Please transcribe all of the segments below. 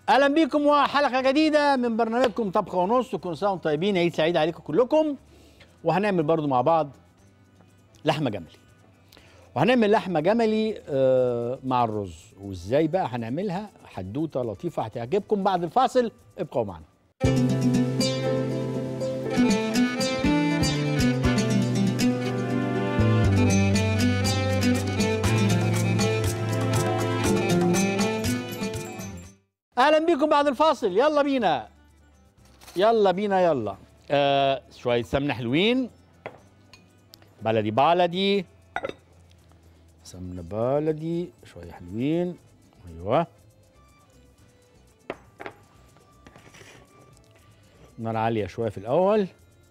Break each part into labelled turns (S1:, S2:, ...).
S1: اهلا بيكم وحلقه جديده من برنامجكم طبخ ونص كل سنه وانتم طيبين عيد سعيد عليكم كلكم وهنعمل برضو مع بعض لحمه جملي وهنعمل لحمه جملي آه، مع الرز وازاي بقى هنعملها حدوته لطيفه هتعجبكم بعد الفاصل ابقوا معنا اهلا بيكم بعد الفاصل يلا بينا يلا بينا يلا آه شويه سمنه حلوين بلدي بلدي سمنه بلدي شويه حلوين ايوه نار عاليه شويه في الاول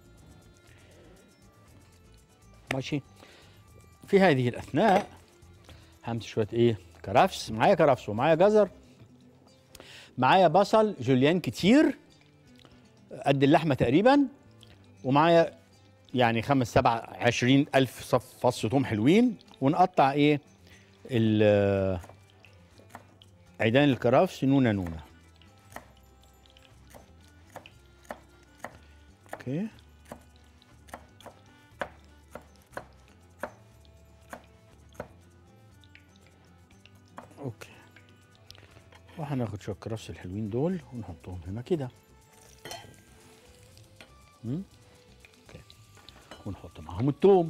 S1: ماشي في هذه الاثناء همسك شويه ايه كرفس معايا كرفس ومعايا جزر معايا بصل جوليان كتير قد اللحمه تقريبا ومعايا يعني خمس سبع عشرين ألف صف فص توم حلوين ونقطع إيه ال- عيدان الكرفس نونة نونة أوكي أوكي وهناخد شويه كرفس الحلوين دول ونحطهم هنا كده مم؟ اوكي ونحط معاهم التوم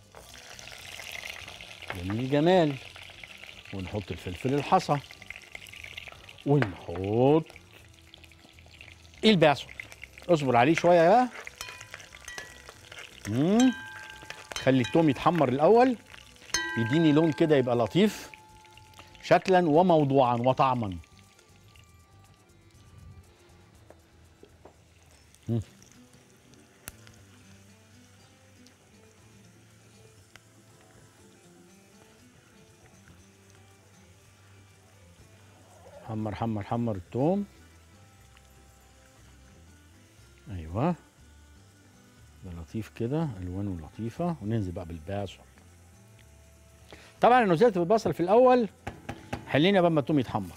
S1: جميل الجمال ونحط الفلفل الحصى ونحط الباسل اصبر عليه شويه بقى مم. خلي التوم يتحمر الاول يديني لون كده يبقى لطيف شكلا وموضوعا وطعما مم. حمر حمر حمر التوم ايوه ده لطيف كده الوانه لطيفه وننزل بقى بالبصل طبعا انا نزلت بالبصل في الاول خلينا بقى ما التوم يتحمر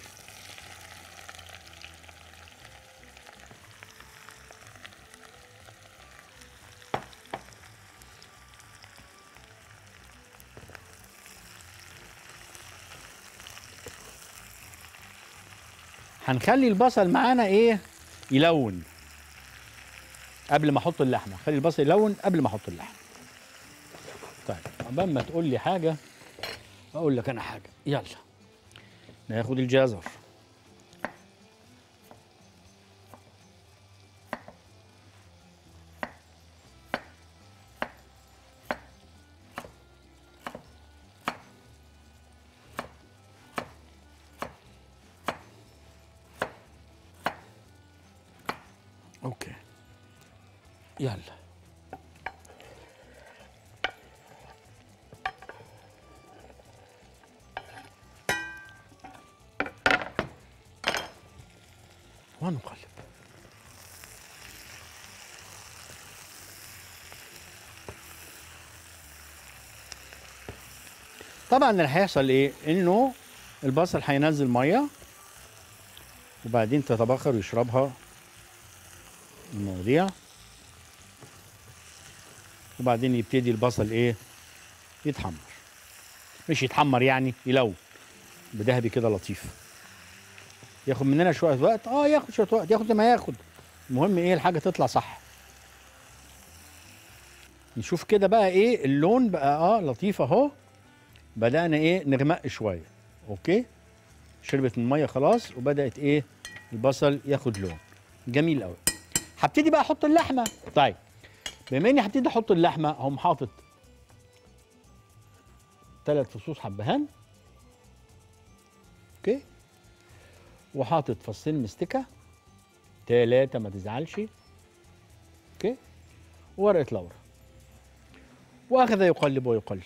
S1: هنخلي البصل معانا ايه يلون قبل ما احط اللحمه خلي البصل يلون قبل ما احط اللحمه طيب عقبال ما تقول لي حاجه اقول لك انا حاجه يلا ناخد الجزر اوكي يلا ونقلب طبعا اللي هيحصل ايه انه البصل هينزل ميه وبعدين تتبخر ويشربها المواضيع وبعدين يبتدي البصل ايه يتحمر مش يتحمر يعني يلون بذهبي كده لطيف ياخد مننا شويه وقت اه ياخد شويه وقت ياخد زي ما ياخد المهم ايه الحاجه تطلع صح نشوف كده بقى ايه اللون بقى اه لطيف اهو بدانا ايه نغمق شويه اوكي شربت من الميه خلاص وبدات ايه البصل ياخد لون جميل قوي هبتدي بقى احط اللحمه طيب بما اني هبتدي احط اللحمه اقوم حاطط ثلاث فصوص حبهان اوكي وحاطط فصين مستكه ثلاثه ما تزعلش اوكي وورقه لورا واخذ يقلب ويقلب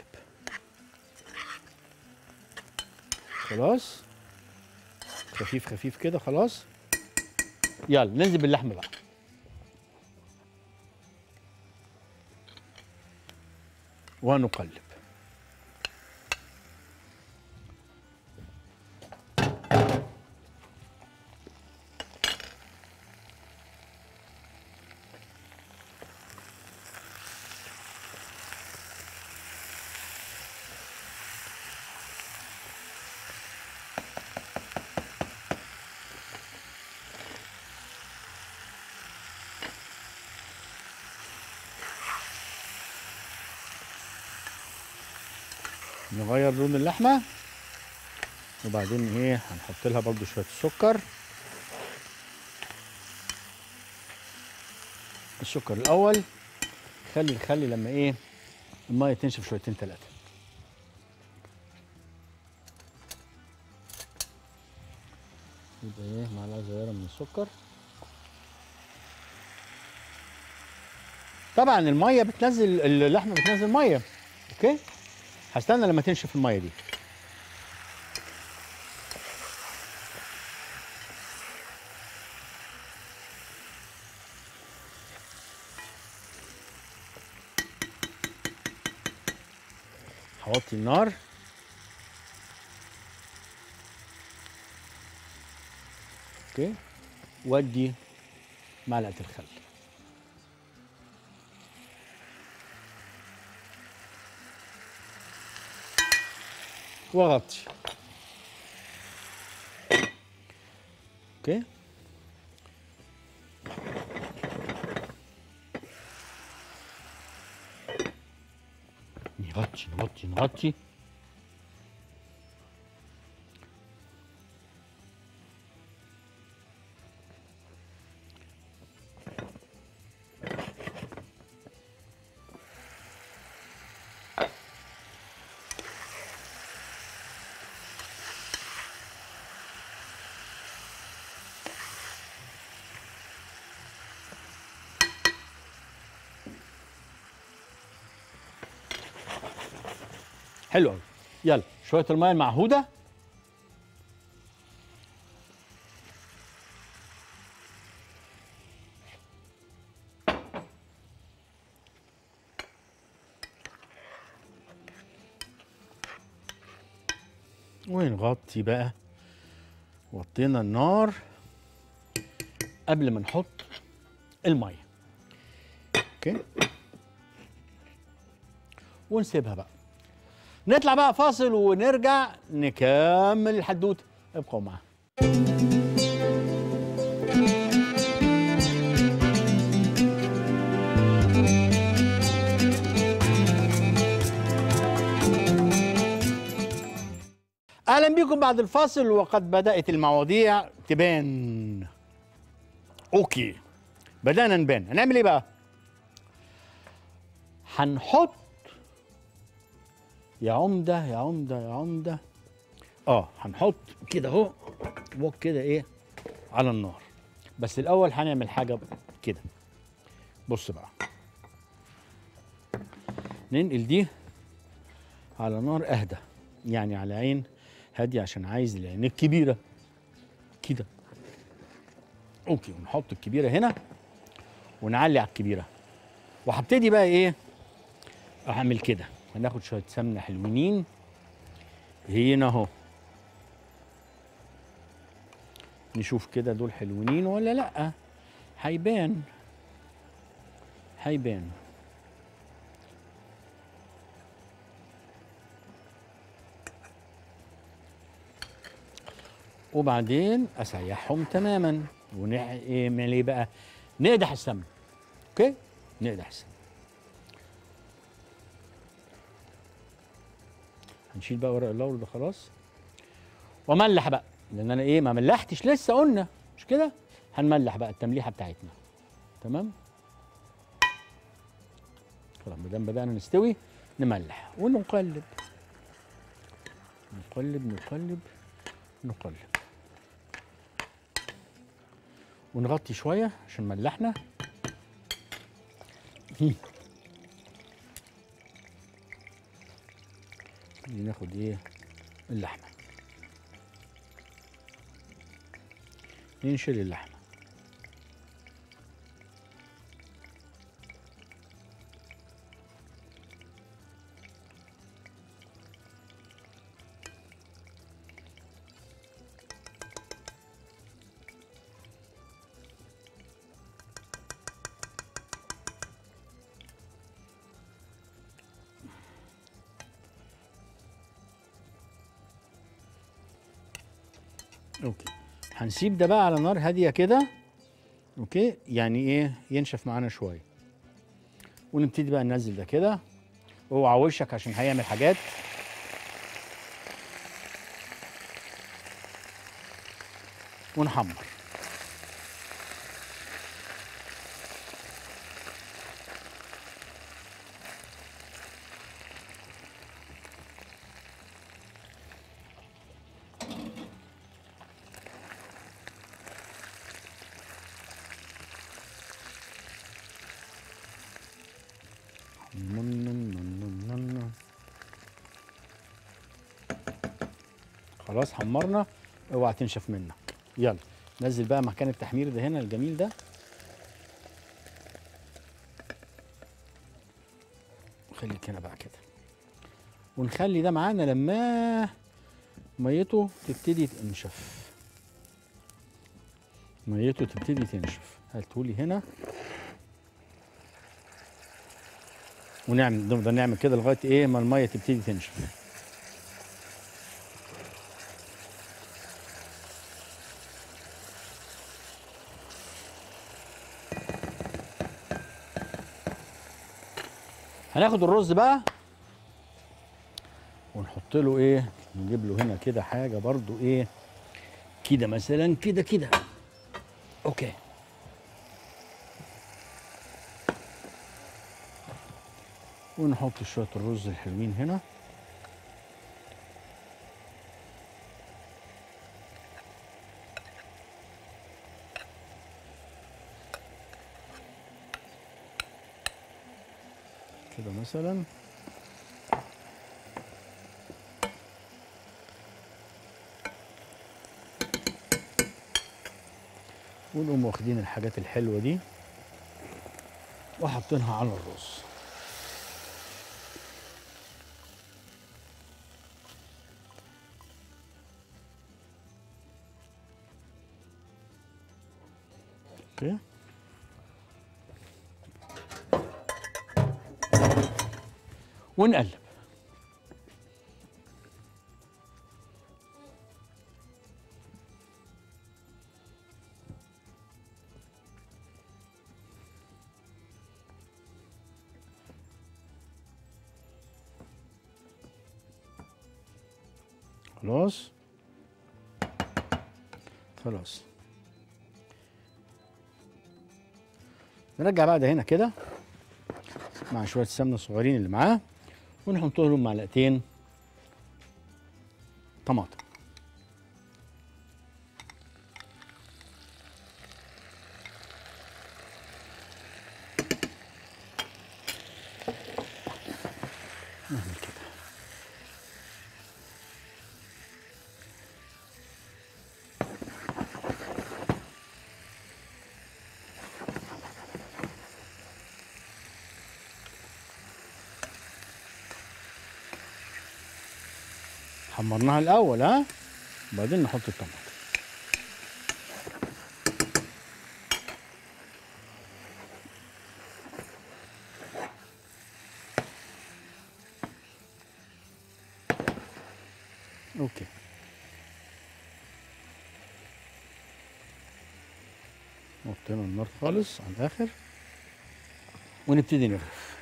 S1: خلاص خفيف خفيف كده خلاص يلا ننزل باللحمه بقى ونقلب نغير لون اللحمه وبعدين ايه هنحط لها برضو شويه السكر السكر الاول خلي خلي لما ايه الميه تنشف شويتين ثلاثه يبقى ايه معلقه صغيره من السكر طبعا الميه بتنزل اللحمه بتنزل ميه اوكي هستنى لما تنشف الميه دي هوطي النار اوكي وادي معلقه الخل واغطي اوكي نغطي نغطي نغطي حلو قوي يلا شويه الميه المعهوده ونغطي بقى وطينا النار قبل ما نحط الميه اوكي ونسيبها بقى نطلع بقى فاصل ونرجع نكمل الحدوته ابقوا معانا اهلا بكم بعد الفاصل وقد بدات المواضيع تبان اوكي بدانا نبان هنعمل ايه بقى هنحط يا عمده يا عمده يا عمده اه هنحط كده اهو وok كده ايه على النار بس الاول هنعمل حاجه كده بص بقى ننقل دي على نار اهدى يعني على عين هاديه عشان عايز العين الكبيره كده اوكي ونحط الكبيره هنا ونعلي على الكبيره وهبتدي بقى ايه اعمل كده هناخد شويه سمنه حلوين هنا اهو نشوف كده دول حلوين ولا لا هيبان هيبان وبعدين اسيحهم تماما ونعمل ايه بقى نقدح السمنه اوكي نقدح السمنه هنشيل بقى ورق اللوري ده خلاص واملح بقى لان انا ايه ما ملحتش لسه قلنا مش كده هنملح بقى التمليحه بتاعتنا تمام خلاص ما دام بدانا نستوي نملح ونقلب نقلب نقلب نقلب ونغطي شويه عشان ملحنا دي ناخد ايه اللحمه ننشل اللحمه اوكي هنسيب ده بقى على نار هاديه كده اوكي يعني ايه ينشف معانا شويه ونبتدي بقى ننزل ده كده اوعى وشك عشان هيعمل حاجات ونحمر خلاص حمرنا اوعى تنشف منك يلا نزل بقى مكان التحمير ده هنا الجميل ده خليك هنا بقى كده ونخلي ده معانا لما ميته تبتدي تنشف ميته تبتدي تنشف هاتولي هنا ونعمل نفضل نعمل كده لغايه ايه ما الميه تبتدي تنشف هناخد الرز بقى ونحط له ايه نجيب له هنا كده حاجه برضو ايه كده مثلا كده كده اوكي ونحط شويه الرز الحلوين هنا كده مثلا ونقوم واخدين الحاجات الحلوه دي وحاطينها على الرز اوكي ونقلب خلاص خلاص نرجع بقى ده هنا كده مع شويه السمنه الصغيرين اللي معاه ونحط لهم معلقتين طماطم نعمل كده حمرناها الاول ها وبعدين نحط الطماطم اوكي وطينا النار خالص على الاخر ونبتدي نغرف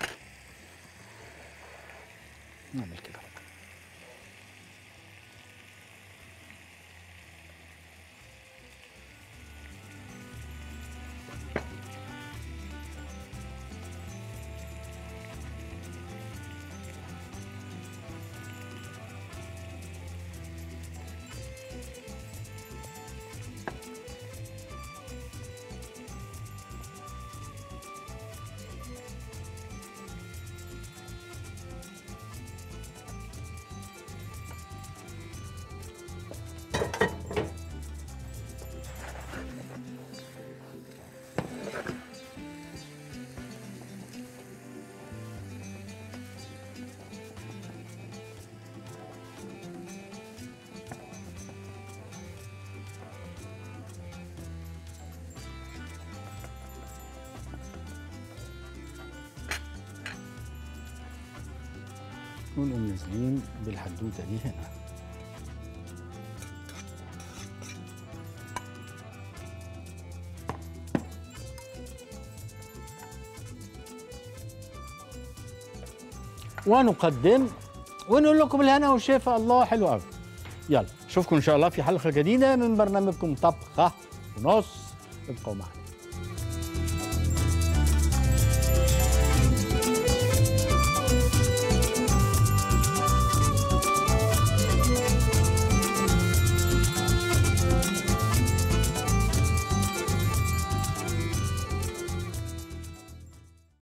S1: نعمل كده ونقوم نازلين بالحدوته دي هنا ونقدم ونقول لكم الهنا والشفاء الله حلو قوي يلا اشوفكم ان شاء الله في حلقه جديده من برنامجكم طبخه ونص ابقوا معنا